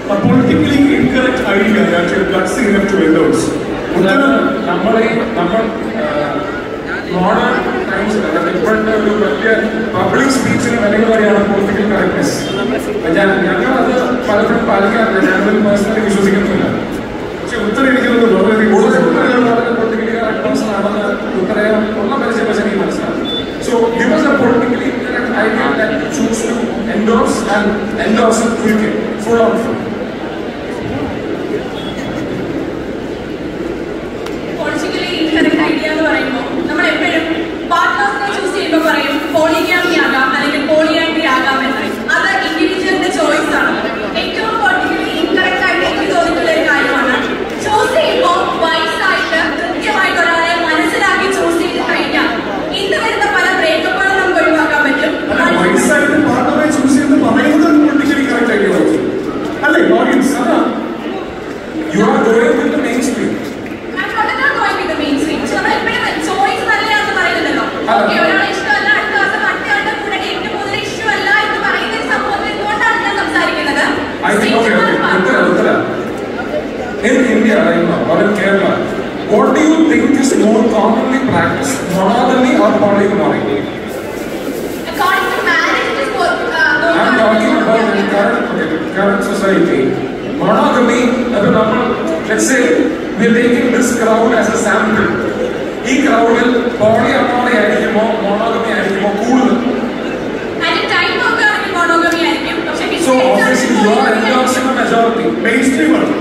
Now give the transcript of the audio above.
a politically incorrect idea that you're gutsy enough to endorse. ഉത്തരം നമ്മളെ നമ്മൾ modern times ഇപ്പോഴത്തെ ഒരു വലിയ പബ്ലിക് സ്പീച്ചിന് വിലകൾ വരെയാണ് പൊളിറ്റിക്കൽ കറക്റ്റ്നെസ് ഞാൻ ഞങ്ങൾ അത് പലപ്പോഴും പാലിക്കാറില്ല ഞാനതിൽ പേഴ്സണലി വിശ്വസിക്കുന്നില്ല പക്ഷെ ഉത്തരം എനിക്കത് വളരെയധികം കൂടുതൽ ഉത്തരങ്ങൾ വളരെ പൊളിറ്റിക്കലി കറക്റ്റ് പേഴ്സൺ ആണെന്ന് ഉത്തരം ഉള്ള പരിചയ പക്ഷേ എനിക്ക് മനസ്സിലാവും so give us a politically correct idea that you choose to endorse and endorse it quickly full on full politically incorrect idea എന്ന് പറയുമ്പോൾ നമ്മൾ എപ്പോഴും പാർട്ട്നേഴ്സിനെ ചൂസ് ചെയ്യുമ്പോൾ പറയും പോളിഗാമി ആകാം അല്ലെങ്കിൽ പോളിയാൻഡ്രി ആകാം എന്ന് അത് ഇൻഡിവിജ്വലിന്റെ ചോയ്സ് ആണ് ഏറ്റവും പൊളിറ്റിക്കലി ഇൻകറക്റ്റ് ആയിട്ട് എനിക്ക് തോന്നിയിട്ടുള്ള ഒരു കാര്യമാണ് ചൂസ് ചെയ്യുമ്പോൾ വൈസ് ആയിട്ട് കൃത്യമായിട്ട് ഒരാളെ മനസ്സിലാക്കി ചൂസ് ചെയ്ത് കഴിഞ്ഞാൽ ഇന്ന് വരുന്ന പല ബ്രേക്കപ്പുകളും നമുക്ക് ഒഴിവാക്കാൻ പറ്റും അല്ല വയസ്സായിട്ട് പാർട്ണറെ ചൂസ് ചെയ്ത് പറയുന്നത് പൊളിറ്റിക്കലി കറക്റ്റ് ഐഡിയ അല്ലേ ഓഡിയൻസ് അതാ you are going with the mainstream I'm not at all going with the mainstream. പക്ഷെ നമ്മൾ എപ്പോഴും choice നല്ലതാണെന്ന് പറയുന്നുണ്ടല്ലോ. അതെ. Okay, ഒരാളെ ഇഷ്ടമല്ല, അടുത്ത ദിവസം മറ്റേയാളുടെ കൂടെ date കൂടുതൽ issue അല്ല എന്ന് പറയുന്ന ഒരു സംഭവത്തിൽ എന്തുകൊണ്ടാണ് ഞാൻ സംസാരിക്കുന്നത്? I think, okay, okay, Stigma Uttara, Uttara. In India right now, or in Kerala, what do you think is more commonly practiced, monogamy or polygamy? According to marriage, it is both, uh, both I'm are- talking about in current, okay, current society. Monogamy, അപ്പോൾ നമ്മൾ, let's say, we are taking this crowd as a sample. ഈ ക്രൗഡിൽ പോളിയമോണി ആയിരിക്കുമോ monogamy ആയിരിക്കുമോ കൂടുതൽ At a time നോക്കുകയാണെങ്കിൽ monogamy ആയിരിക്കും. പക്ഷെ So history obviously you are endorsing a majority. Mainstream ആണ്